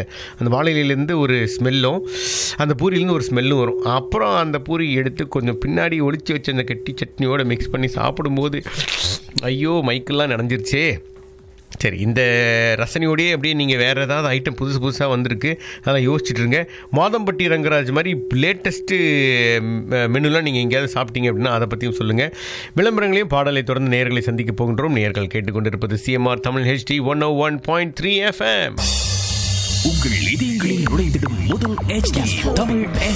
அந்த வாழை இலையிலேருந்து ஒரு ஸ்மெல்லும் அந்த பூரியிலேருந்து ஒரு ஸ்மெல்லும் வரும் அப்புறம் அந்த பூரி எடுத்து கொஞ்சம் பின்னாடி ஒளிச்சு வச்ச அந்த கெட்டி சட்னியோட மிக்ஸ் பண்ணி சாப்பிடும்போது ஐயோ மைக்கெல்லாம் நனைஞ்சிருச்சே சரி இந்த ரசனையோடயே அப்படியே நீங்கள் வேறு ஏதாவது ஐட்டம் புதுசு புதுசாக வந்திருக்கு அதெல்லாம் யோசிச்சுட்டு இருங்க மாதம்பட்டி ரங்கராஜ் மாதிரி லேட்டஸ்ட்டு மெனுலாம் நீங்கள் எங்கேயாவது சாப்பிட்டீங்க அப்படின்னா அதை பற்றியும் சொல்லுங்கள் விளம்பரங்களையும் பாடலை தொடர்ந்து நேர்களை சந்திக்க போகின்றோம் நேர்கள் கேட்டுக்கொண்டிருப்பது CMR Tamil HD one O one point three FM உங்கள் இதயங்களில் நுழைந்திடும் முதல் HD தமிழ்